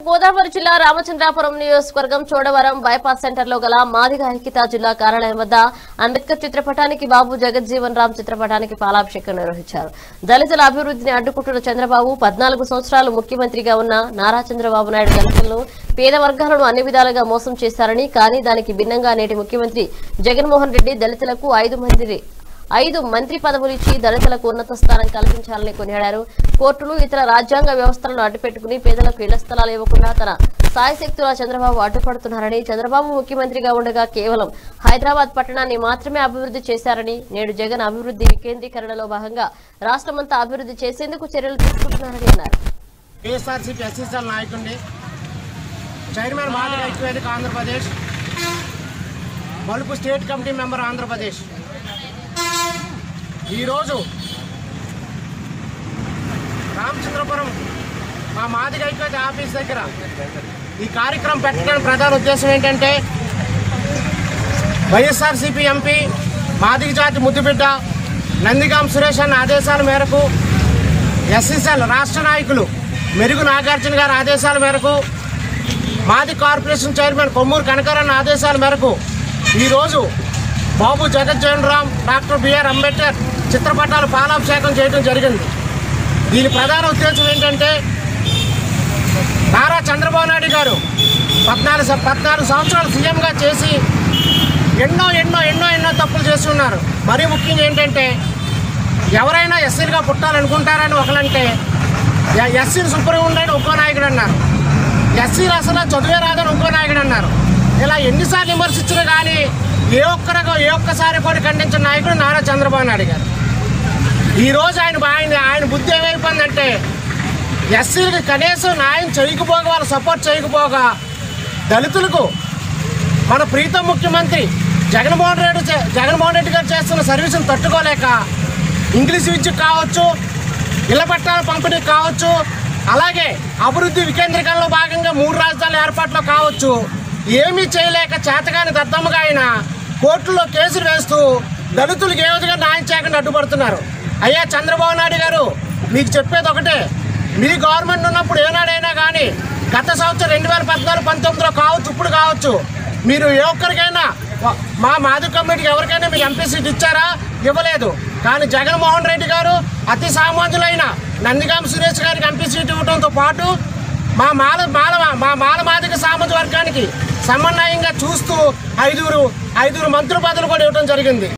గోదావరి జిల్లా రామచంద్రాపురం నియోజకవర్గం Chodavaram bypass centre లో గల మాదిగ ఐక్యతా జిల్లా కార్యాలయం వద్ద అంబేద్కర్ చిత్రపటానికి బాబు జగజ్జీవన్ రామ్ చిత్రపటానికి పాలాభిషేకం నిర్వహించారు దళితుల అభివృద్ధిని అడ్డుకుంటున్న చంద్రబాబు పద్నాలుగు సంవత్సరాలు ముఖ్యమంత్రిగా ఉన్న నారా చంద్రబాబు నాయుడు దళితులను పేద వర్గాలను అన్ని విధాలుగా మోసం చేశారని కానీ దానికి భిన్నంగా నేటి ముఖ్యమంత్రి జగన్మోహన్ రెడ్డి దళితులకు ఐదు మంది ఐదు మంత్రి పదవులు ఇచ్చి దళితులకు ఉన్నత స్థానం కల్పించాలని కొనియాడారు కోర్టులు ఇతర రాజ్యాంగ వ్యవస్థలను అడ్డుపెట్టుకుని పేదలకు ఇళ్ల స్థలాలు ఇవ్వకుండా తన సాయశక్తుల చంద్రబాబు అడ్డుపడుతున్నారని చంద్రబాబు ముఖ్యమంత్రిగా ఉండగా కేవలం హైదరాబాద్ పట్టణాన్ని మాత్రమే అభివృద్ధి చేశారని నేడు జగన్ అభివృద్ధి వికేంద్రీకరణలో భాగంగా రాష్ట్రమంతా అభివృద్ధి చేసేందుకు చర్యలు తీసుకుంటున్నారని అన్నారు ఏఎస్ఆర్సీపీ ఎస్ఎస్ఎల్ నాయకుడిని చైర్మన్ మాదిరి ఐక్యవేదిక ఆంధ్రప్రదేశ్ మలుపు స్టేట్ కమిటీ మెంబర్ ఆంధ్రప్రదేశ్ ఈరోజు రామచంద్రపురం మా మాదిరి ఐక్యవేద ఆఫీస్ దగ్గర ఈ కార్యక్రమం పెట్టడానికి ప్రధాన ఉద్దేశం ఏంటంటే వైఎస్ఆర్సీపీ ఎంపీ మాదిగ జాతి ముద్దుబిడ్డ నందిగాం సురేష్ అన్న ఆదేశాల మేరకు ఎస్ఎస్ఎల్ రాష్ట్ర నాయకులు మెరుగు నాగార్జున గారి ఆదేశాల మేరకు మాది కార్పొరేషన్ చైర్మన్ కొమ్మూరు కనకరన్న ఆదేశాల మేరకు ఈరోజు బాబు జగజ్జీవన్ రామ్ డాక్టర్ బిఆర్ అంబేద్కర్ చిత్రపటాలు పాలాభిషేకం చేయడం జరిగింది దీని ప్రధాన ఉద్దేశం ఏంటంటే నారా చంద్రబాబు నాయుడు గారు పద్నాలుగు స- పద్నాలుగు సంవత్సరాలు సీఎంగా చేసి ఎన్నో ఎన్నో ఎన్నో ఎన్నో తప్పులు చేస్తున్నారు మరీ ముఖ్యంగా ఏంటంటే ఎవరైనా ఎస్సీలుగా పుట్టాలనుకుంటారని ఒకలంటే ఎ- ఎస్సీలు శుభ్రంగా ఉండని ఇంకో నాయకుడు అన్నారు ఎస్సీలు అసలు చదివే రాదని ఇంకో నాయకుడు అన్నారు ఇలా ఎన్నిసార్లు విమర్శించినా కానీ ఏ ఒక్కరికో ఏ ఒక్కసారి కూడా ఖండించిన నాయకుడు నారా చంద్రబాబు నాయుడు గారు ఈ రోజు ఆయన ఆయన ఆయన బుద్ధి ఏమైపోయిందంటే ఎస్సీలకు కనీసం న్యాయం చేయకపోగా వాళ్ళు సపోర్ట్ చేయకపోగా దళితులకు మన ప్రీతం ముఖ్యమంత్రి జగన్మోహన్ రెడ్డి చే- జగన్మోహన్ రెడ్డి గారు చేస్తున్న సర్వీసును తట్టుకోలేక ఇంగ్లీష్ విద్య కావచ్చు ఇళ్ల పట్టాల పంపిణీ కావచ్చు అలాగే అభివృద్ధి వికేంద్రీకరణలో భాగంగా మూడు రాజధానుల ఏర్పాట్లో కావచ్చు ఏమీ చేయలేక చేతగాని దద్దమ్మగా ఆయన కోర్టులో కేసులు వేస్తూ దళితులకు ఏ విధంగా న్యాయం చేయకుండా అడ్డుపడుతున్నారు అయ్యా చంద్రబాబు నాయుడు గారు మీకు చెప్పేది ఒకటే మీ గవర్నమెంట్ ఉన్నప్పుడు ఏనాడైనా కానీ గత సంవత్సరం రెండు వేల పద్నాలుగు పంతొమ్మిదిలో కావచ్చు ఇప్పుడు కావచ్చు మీరు ఏ ఒక్కరికైనా వ- మా మాధు కమిటీకి ఎవరికైనా మీరు ఎంపీ సీట్ ఇచ్చారా ఇవ్వలేదు కానీ జగన్మోహన్ రెడ్డి గారు అతి సామాన్యులైన నందిగాం సురేష్ గారికి ఎంపీ సీట్ ఇవ్వడంతో పాటు మా మాల మాల మా మాల మాదిక సామాజిక వర్గానికి సమన్వయంగా చూస్తూ ఐదుగురు ఐదుగురు మంత్రి పదవులు కూడా ఇవ్వడం జరిగింది